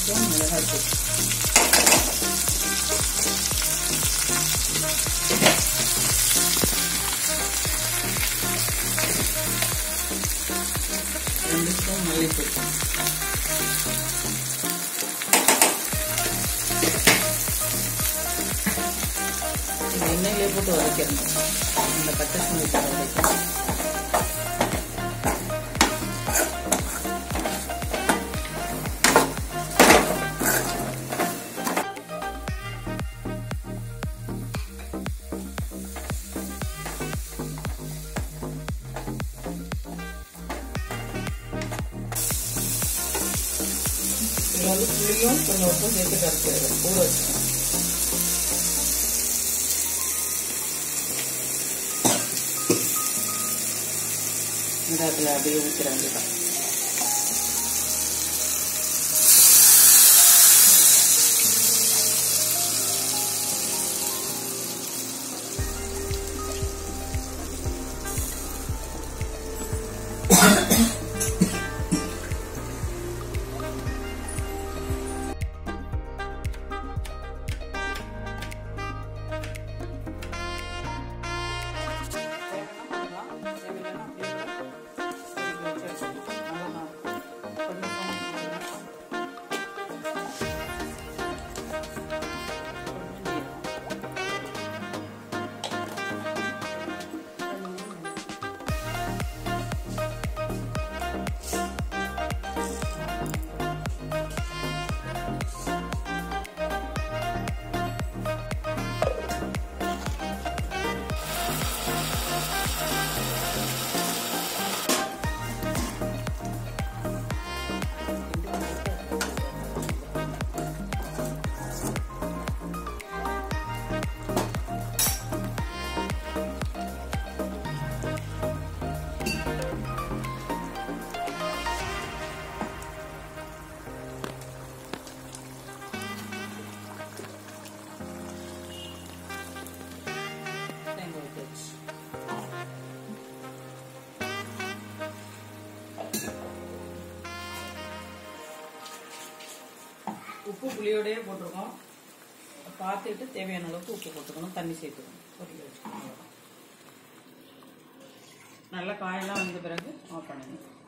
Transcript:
Spoon மிளகாய்த்தூள் ரெண்டு spoon மல்லித்தூள் இது எண்ணெயிலே போட்டு வதக்கிடணும் இந்த பச்சை ஸ்மெல் போட்டு வதக்கணும் இதில் வந்து புளியும் கொஞ்சம் உப்பும் சேர்த்து கரைச்சி ஊற வச்சுக்கணும் இந்த அதில் அப்படியே ஊற்றிட வேண்டியதான் தேங்காய் ஊற்றியாச்சு உப்பு புளியோடயே போட்டிருக்கோம் பார்த்துட்டு தேவையான அளவுக்கு உப்பு போட்டுக்கணும் தண்ணி சேர்த்துக்கணும் கொதிக்க வச்சுக்கணும் அவ்வளவுதான். நல்லா காயெல்லாம் வந்த பிறகு ஆஃப் பண்ணுங்க